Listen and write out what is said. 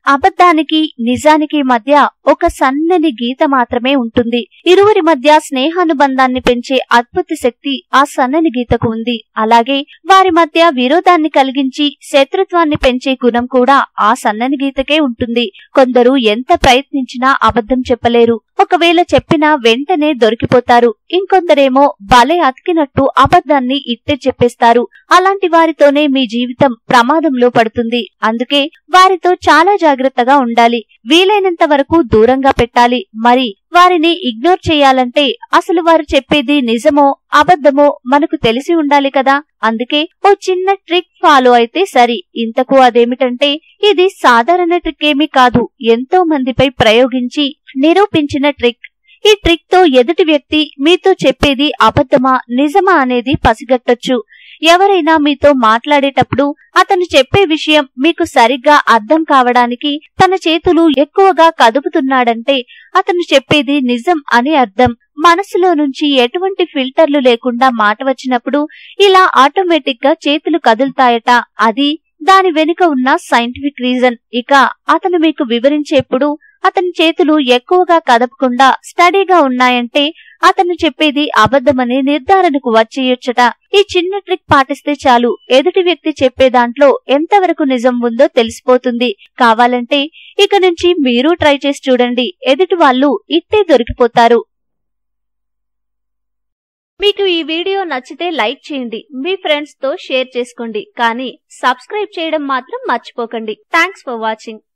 అబద్ధానికి నిజానికి మధ్య ఒక సన్నని గీత మాత్రమే ఉంటుంది ఇరువురి మధ్య స్నేహానుబంధాన్ని పెంచే అద్భుత శక్తి ఆ సన్నని గీతకు ఉంది అలాగే వారి మధ్య విరోధాన్ని కలిగించి శత్రుత్వాన్ని పెంచే గుణం కూడా ఆ సన్నని గీతకే ఉంటుంది కొందరు ఎంత ప్రయత్నించినా అబద్ధం చెప్పలేరు ఒకవేళ చెప్పినా వెంటనే దొరికిపోతారు ఇంకొందరేమో భలే అతికినట్టు అబద్ధాన్ని ఇట్టే చెప్పేస్తారు అలాంటి వారితోనే మీ జీవితం ప్రమాదంలో పడుతుంది అందుకే వారితో చాలా జాగ్రత్తగా ఉండాలి వీలైనంత వరకు దూరంగా పెట్టాలి మరి వారిని ఇగ్నోర్ చేయాలంటే అసలు వారు చెప్పేది నిజమో అబద్ధమో మనకు తెలిసి ఉండాలి కదా అందుకే ఓ చిన్న ట్రిక్ ఫాలో అయితే సరి ఇంతకు అదేమిటంటే ఇది సాధారణ ట్రిక్ ఏమీ కాదు ఎంతో మందిపై ప్రయోగించి నిరూపించిన ట్రిక్ ఈ ట్రిక్ తో ఎదుటి వ్యక్తి మీతో చెప్పేది అబద్ధమా నిజమా అనేది పసిగట్టొచ్చు ఎవరైనా మీతో మాట్లాడేటప్పుడు అతను చెప్పే విషయం మీకు సరిగ్గా అర్థం కావడానికి తన చేతులు ఎక్కువగా కదుపుతున్నాడంటే అతను చెప్పేది నిజం అని అర్థం మనసులో నుంచి ఎటువంటి ఫిల్టర్లు లేకుండా మాట వచ్చినప్పుడు ఇలా ఆటోమేటిక్ గా చేతులు కదులుతాయట అది దాని వెనుక ఉన్న సైంటిఫిక్ రీజన్ ఇక అతను మీకు వివరించేప్పుడు అతని చేతులు ఎక్కువగా కదపకుండా స్టడీగా ఉన్నాయంటే అతను చెప్పేది అబద్ధమని నిర్ధారణకు వచ్చేయొచ్చట ఈ చిన్న ట్రిక్ పాటిస్తే చాలు ఎదుటి వ్యక్తి చెప్పే దాంట్లో ఎంతవరకు నిజం ఉందో తెలిసిపోతుంది కావాలంటే ఇక నుంచి మీరు ట్రై చేసి చూడండి ఎదుటి వాళ్ళు ఇట్టే దొరికిపోతారు మీకు ఈ వీడియో నచ్చితే లైక్ చేయండి మీ ఫ్రెండ్స్ తో షేర్ చేసుకోండి కానీ సబ్స్క్రైబ్ చేయడం మాత్రం మర్చిపోకండి థ్యాంక్స్ ఫర్ వాచింగ్